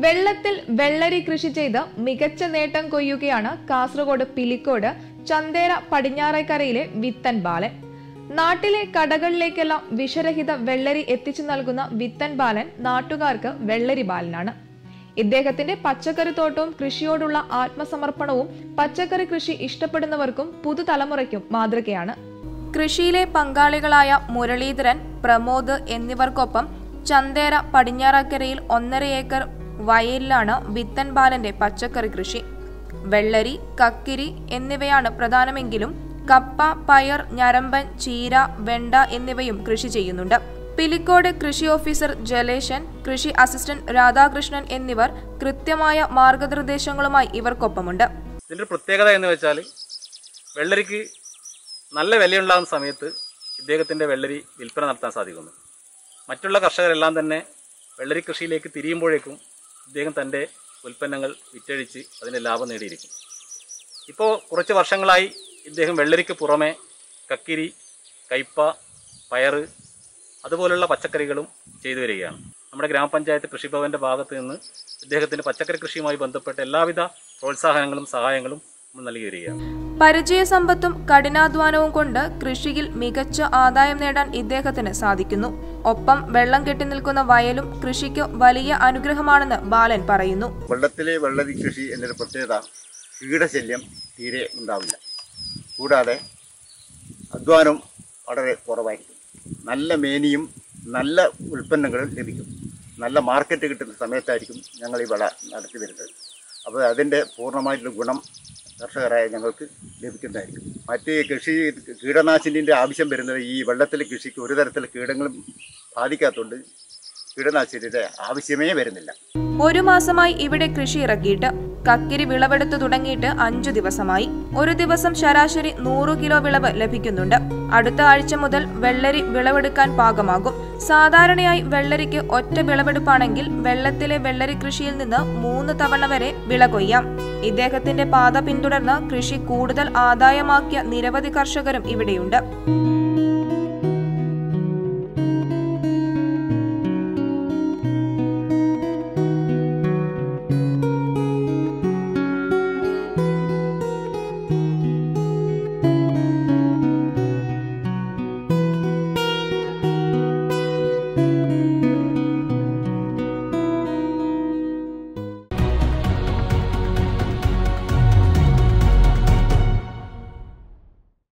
വെള്ളത്തിൽ വെള്ളരി കൃഷി ചെയ്ത് മികച്ച നേട്ടം കൊയ്യുകയാണ് കാസർഗോഡ് പിലിക്കോട് ചന്തേര പടിഞ്ഞാറേക്കരയിലെ വിത്തൻ ബാലൻ നാട്ടിലെ കടകളിലേക്കെല്ലാം വിഷരഹിത വെള്ളരി എത്തിച്ചു നൽകുന്ന വിത്തൻ ബാലൻ നാട്ടുകാർക്ക് വെള്ളരി ബാലനാണ് ഇദ്ദേഹത്തിന്റെ പച്ചക്കറി തോട്ടവും കൃഷിയോടുള്ള ആത്മസമർപ്പണവും പച്ചക്കറി കൃഷി ഇഷ്ടപ്പെടുന്നവർക്കും പുതുതലമുറയ്ക്കും മാതൃകയാണ് കൃഷിയിലെ പങ്കാളികളായ മുരളീധരൻ പ്രമോദ് എന്നിവർക്കൊപ്പം ചന്തേര പടിഞ്ഞാറക്കരയിൽ ഒന്നര ഏക്കർ വയലിലാണ് വിത്തൻ ബാലന്റെ പച്ചക്കറി കൃഷി വെള്ളരി കക്കിരി എന്നിവയാണ് പ്രധാനമെങ്കിലും കപ്പ പയർ ഞരമ്പൻ ചീര വെണ്ട എന്നിവയും കൃഷി ചെയ്യുന്നുണ്ട് പിലിക്കോട് കൃഷി ഓഫീസർ ജലേശൻ കൃഷി അസിസ്റ്റന്റ് രാധാകൃഷ്ണൻ എന്നിവർ കൃത്യമായ മാർഗനിർദ്ദേശങ്ങളുമായി ഇവർക്കൊപ്പമുണ്ട് ഇതിൻ്റെ ഒരു പ്രത്യേകത എന്ന് വെച്ചാൽ വെള്ളരിക്ക് നല്ല വിലയുണ്ടാകുന്ന സമയത്ത് ഇദ്ദേഹത്തിൻ്റെ വെള്ളരി വിൽപ്പന നടത്താൻ സാധിക്കുന്നു മറ്റുള്ള കർഷകരെല്ലാം തന്നെ വെള്ളരി കൃഷിയിലേക്ക് തിരിയുമ്പോഴേക്കും ഇദ്ദേഹം തൻ്റെ ഉൽപ്പന്നങ്ങൾ വിറ്റഴിച്ച് അതിൻ്റെ ലാഭം നേടിയിരിക്കും ഇപ്പോൾ കുറച്ച് വർഷങ്ങളായി ഇദ്ദേഹം വെള്ളരിക്ക് പുറമെ കക്കിരി കയ്പ പയറ് അതുപോലുള്ള പച്ചക്കറികളും ചെയ്തു വരികയാണ് നമ്മുടെ ഗ്രാമപഞ്ചായത്ത് കൃഷിഭവന്റെ ഭാഗത്ത് നിന്ന് ഇദ്ദേഹത്തിന് പച്ചക്കറി കൃഷിയുമായി ബന്ധപ്പെട്ട എല്ലാവിധ പ്രോത്സാഹനങ്ങളും സഹായങ്ങളും നമ്മൾ നൽകി വരികയാണ് പരിചയസമ്പത്തും കഠിനാധ്വാനവും കൊണ്ട് കൃഷിയിൽ മികച്ച ആദായം നേടാൻ ഇദ്ദേഹത്തിന് സാധിക്കുന്നു ഒപ്പം വെള്ളം കെട്ടി നിൽക്കുന്ന വയലും കൃഷിക്ക് വലിയ അനുഗ്രഹമാണെന്ന് ബാലൻ പറയുന്നു വെള്ളത്തിലെ വെള്ളരി കൃഷി എന്നൊരു പ്രത്യേകത കീടശല്യം തീരെ ഉണ്ടാവില്ല കൂടാതെ അധ്വാനം വളരെ കുറവായിരിക്കും നല്ല മേനിയും നല്ല ഉൽപ്പന്നങ്ങളും ലഭിക്കും നല്ല മാർക്കറ്റ് കിട്ടുന്ന സമയത്തായിരിക്കും ഞങ്ങൾ ഈ വിള നടത്തി വരുന്നത് അപ്പോൾ അതിൻ്റെ പൂർണ്ണമായിട്ടുള്ള ഗുണം കർഷകരായ ഞങ്ങൾക്ക് ലഭിക്കുന്നതായിരിക്കും മറ്റ് കൃഷി കീടനാശിനിൻ്റെ ആവശ്യം വരുന്നത് ഈ വെള്ളത്തിലെ കൃഷിക്ക് ഒരു തരത്തിലുള്ള കീടങ്ങളും ബാധിക്കാത്തതുകൊണ്ട് കീടനാശിനിയുടെ ആവശ്യമേ വരുന്നില്ല ഒരു മാസമായി ഇവിടെ കൃഷി ഇറക്കിയിട്ട് കക്കിരി വിളവെടുത്തു തുടങ്ങിയിട്ട് അഞ്ചു ദിവസമായി ഒരു ദിവസം ശരാശരി നൂറ് കിലോ വിളവ് ലഭിക്കുന്നുണ്ട് അടുത്ത ആഴ്ച മുതൽ വെള്ളരി വിളവെടുക്കാൻ പാകമാകും സാധാരണയായി വെള്ളരിക്ക് ഒറ്റ വിളവെടുപ്പാണെങ്കിൽ വെള്ളത്തിലെ വെള്ളരി കൃഷിയിൽ നിന്ന് മൂന്ന് തവണ വരെ വിള കൊയ്യാം ഇദ്ദേഹത്തിന്റെ പാത പിന്തുടർന്ന് കൃഷി കൂടുതൽ ആദായമാക്കിയ നിരവധി കർഷകരും ഇവിടെയുണ്ട്